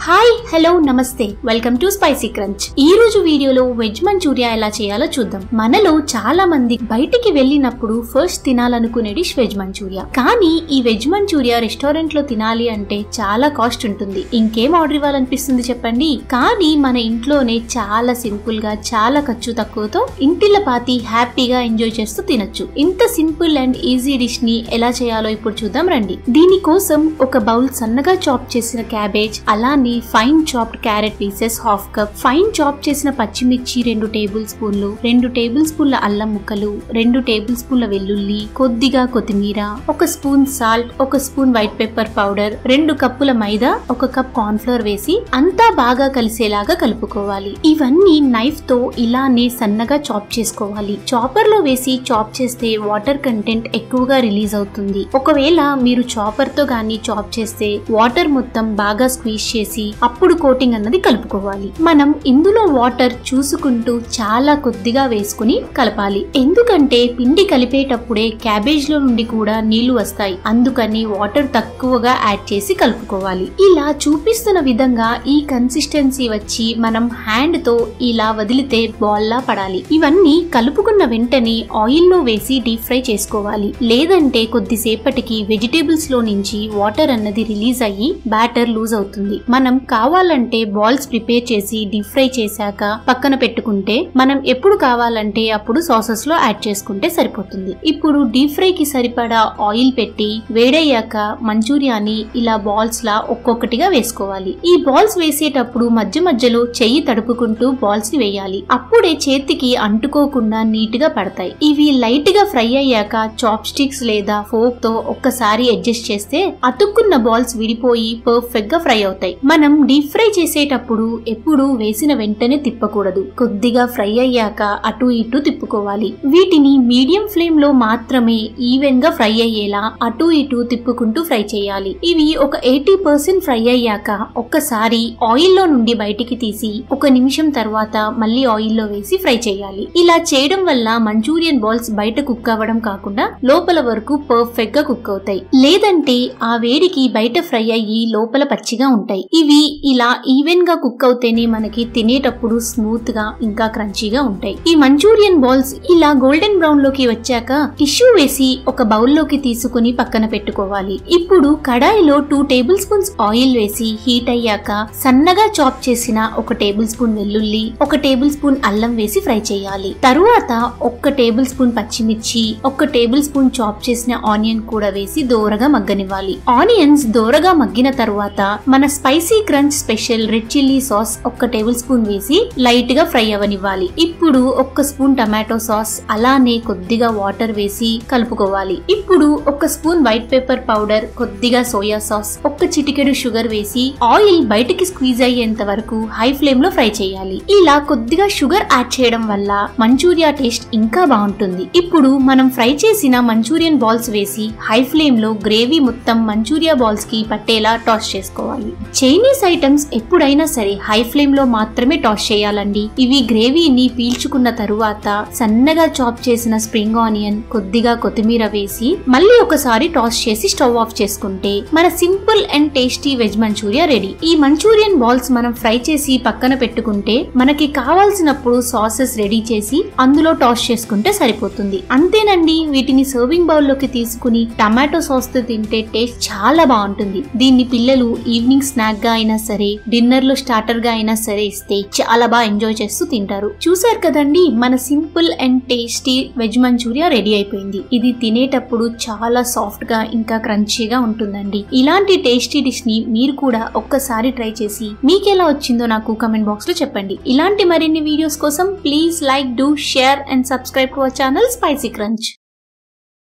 hi hello నమస్తే welcome to spicy crunch ఈ రోజు వీడియోలో వెజ్ మంచూరియా ఎలా చేయాలో చూద్దాం మనలో చాలా మంది బయటికి వెళ్ళినప్పుడు ఫస్ట్ తినాలనుకునే డిష్ వెజ్ మంచూరియా కానీ ఈ వెజ్ మంచూరియా రెస్టారెంట్ లో తినాలి అంటే చాలా కాస్ట్ ఉంటుంది ఇంకేం ఆర్డర్ ఇవ్వాలనిపిస్తుంది చెప్పండి కానీ మన ఇంట్లోనే చాలా సింపుల్ గా చాలా ఖర్చు తక్కువతో ఇంటిల్ల పాతి హ్యాపీగా ఎంజాయ్ చేస్తూ తినొచ్చు ఇంత సింపుల్ అండ్ ఈజీ డిష్ ని ఎలా చేయాలో ఇప్పుడు చూద్దాం రండి దీనికోసం ఒక బౌల్ సన్నగా చాప్ చేసిన క్యాబేజ్ అలానే fine chopped carrot pieces half cup fine chop చేసిన పచ్చిమిర్చి రెండు టేబుల్ స్పూన్లు రెండు టేబుల్ స్పూన్ల అల్లం ముక్కలు రెండు టేబుల్ స్పూన్ల వెల్లుల్లి కొద్దిగా కొత్తిమీర ఒక స్పూన్ సాల్ట్ ఒక స్పూన్ వైట్ పెప్పర్ పౌడర్ రెండు కప్పుల మైదా ఒక కప్ కార్న్ ఫ్లోర్ వేసి అంతా బాగా కలిసేలాగా కలుపుకోవాలి ఇవన్నీ నైఫ్ తో ఇలానే సన్నగా చాప్ చేసుకోవాలి చాపర్ లో వేసి చాప్ చేస్తే వాటర్ కంటెంట్ ఎక్కువగా రిలీజ్ అవుతుంది ఒకవేళ మీరు చాపర్ తో గానీ చాప్ చేస్తే వాటర్ మొత్తం బాగా స్క్వీజ్ చేసి అప్పుడు కోటింగ్ అన్నది కలుపుకోవాలి మనం ఇందులో వాటర్ చూసుకుంటూ చాలా కొద్దిగా వేసుకుని కలపాలి ఎందుకంటే పిండి కలిపేటప్పుడే క్యాబేజ్ లో నుండి కూడా నీళ్లు వస్తాయి అందుకని వాటర్ తక్కువగా యాడ్ చేసి కలుపుకోవాలి ఇలా చూపిస్తున్న విధంగా ఈ కన్సిస్టెన్సీ వచ్చి మనం హ్యాండ్ తో ఇలా వదిలితే బాల్ లా పడాలి ఇవన్నీ కలుపుకున్న వెంటనే ఆయిల్ లో వేసి డీప్ ఫ్రై చేసుకోవాలి లేదంటే కొద్దిసేపటికి వెజిటేబుల్స్ లో నుంచి వాటర్ అన్నది రిలీజ్ అయ్యి బ్యాటర్ లూజ్ అవుతుంది మనం కావాలంటే బాల్స్ ప్రిపేర్ చేసి డీప్ ఫ్రై చేశాక పక్కన పెట్టుకుంటే మనం ఎప్పుడు కావాలంటే అప్పుడు సాసెస్ లో యాడ్ చేసుకుంటే సరిపోతుంది ఇప్పుడు డీప్ ఫ్రై కి సరిపడా ఆయిల్ పెట్టి వేడయ్యాక మంచూరియాని ఇలా బాల్స్ లా ఒక్కొక్కటిగా వేసుకోవాలి ఈ బాల్స్ వేసేటప్పుడు మధ్య మధ్యలో చెయ్యి తడుపుకుంటూ బాల్స్ ని వేయాలి అప్పుడే చేతికి అంటుకోకుండా నీట్ గా పడతాయి ఇవి లైట్ గా ఫ్రై అయ్యాక చాప్ స్టిక్స్ లేదా ఫోక్ తో ఒక్కసారి అడ్జస్ట్ చేస్తే అతుక్కున్న బాల్స్ విడిపోయి పర్ఫెక్ట్ గా ఫ్రై అవుతాయి మనం డీప్ ఫ్రై చేసేటప్పుడు ఎప్పుడు వేసిన వెంటనే తిప్పకూడదు కొద్దిగా ఫ్రై అయ్యాక అటు ఇటు తిప్పుకోవాలి వీటిని మీడియం ఫ్లేమ్ లో మాత్రమే ఈవెన్ గా ఫ్రై అయ్యేలా అటు ఇటు తిప్పుకుంటూ ఫ్రై చేయాలి ఇవి ఒక ఎయిటీ పర్సెంట్ ఫ్రై అయ్యాక ఒక్కసారి ఆయిల్ లో నుండి బయటికి తీసి ఒక నిమిషం తర్వాత మళ్ళీ ఆయిల్ లో వేసి ఫ్రై చేయాలి ఇలా చేయడం వల్ల మంచూరియన్ బాల్స్ బయట కుక్ అవ్వడం కాకుండా లోపల వరకు పర్ఫెక్ట్ గా కుక్ అవుతాయి లేదంటే ఆ వేడికి బయట ఫ్రై అయ్యి లోపల పచ్చిగా ఉంటాయి ఇవి ఇలా ఈవెన్ గా కుక్ అవుతేనే మనకి తినేటప్పుడు స్మూత్ గా ఇంకా క్రంచీగా ఉంటాయి ఈ మంచూరియన్ బాల్స్ ఇలా గోల్డెన్ బ్రౌన్ లోకి వచ్చాక టిష్యూ వేసి ఒక బౌల్ లోకి తీసుకుని పక్కన పెట్టుకోవాలి ఇప్పుడు కడాయిలో టూ టేబుల్ స్పూన్స్ ఆయిల్ వేసి హీట్ అయ్యాక సన్నగా చాప్ చేసిన ఒక టేబుల్ స్పూన్ వెల్లుల్లి ఒక టేబుల్ స్పూన్ అల్లం వేసి ఫ్రై చేయాలి తరువాత ఒక్క టేబుల్ స్పూన్ పచ్చిమిర్చి ఒక టేబుల్ స్పూన్ చాప్ చేసిన ఆనియన్ కూడా వేసి దోరగా మగ్గనివ్వాలి ఆనియన్స్ దోరగా మగ్గిన తరువాత మన spicy crunch special red chilli sauce ఒక్క టేబుల్ స్పూన్ వేసి లైట్ గా ఫ్రై అవనివ్వాలి ఇప్పుడు ఒక్క స్పూన్ టమాటో సాస్ అలానే కొద్దిగా వాటర్ వేసి కలుపుకోవాలి ఇప్పుడు ఒక స్పూన్ వైట్ పేపర్ పౌడర్ కొద్దిగా సోయా సాస్ ఒక్క చిటికెడు షుగర్ వేసి ఆయిల్ బయటికి స్క్వీజ్ అయ్యేంత వరకు హై ఫ్లేమ్ లో ఫ్రై చేయాలి ఇలా కొద్దిగా షుగర్ యాడ్ చేయడం వల్ల మంచూరియా టేస్ట్ ఇంకా బాగుంటుంది ఇప్పుడు మనం ఫ్రై చేసిన మంచూరియన్ బాల్స్ వేసి హై ఫ్లేమ్ లో గ్రేవీ మొత్తం మంచూరియా బాల్స్ కి పట్టేలా టాస్ చేసుకోవాలి చైనీస్ ఐటమ్స్ ఎప్పుడైనా సరే హై ఫ్లేమ్ లో మాత్రమే టాస్ చేయాలండి ఇవి గ్రేవీని పీల్చుకున్న తరువాత సన్నగా చాప్ చేసిన స్ప్రింగ్ ఆనియన్ కొద్దిగా కొత్తిమీర వేసి మళ్ళీ ఒకసారి టాస్ చేసి స్టవ్ ఆఫ్ చేసుకుంటే మన simple and tasty veg manchuria ready ఈ మంచూరియన్ బాల్స్ మనం ఫ్రై చేసి పక్కన పెట్టుకుంటే మనకి కావాల్సినప్పుడు సాసెస్ రెడీ చేసి అందులో టాస్ చేసుకుంటే సరిపోతుంది అంతేనండి వీటిని సర్వింగ్ బౌల్ లోకి తీసుకుని టమాటో సాస్ తో తింటే టేస్ట్ చాలా బాగుంటుంది దీన్ని పిల్లలు ఈవినింగ్ స్నాక్ గా అయినా సరే డిన్నర్ లో స్టార్టర్ గా అయినా సరే ఇస్తే చాలా బాగా ఎంజాయ్ చేస్తూ తింటారు చూసారు కదండి మన simple and tasty veg manchuria ready అయిపోయింది ఇది తినేటప్పుడు చాలా సాఫ్ట్ గా ఇంకా క్రంచీగా ఉంటుందండి ఇలాంటి టేస్టీ డిష్ ని మీరు కూడా ఒక్కసారి ట్రై చేసి మీకు ఎలా వచ్చిందో నాకు కమెంట్ బాక్స్ లో చెప్పండి ఇలాంటి మరిన్ని వీడియోస్ కోసం please like do share and subscribe to our channel spicy crunch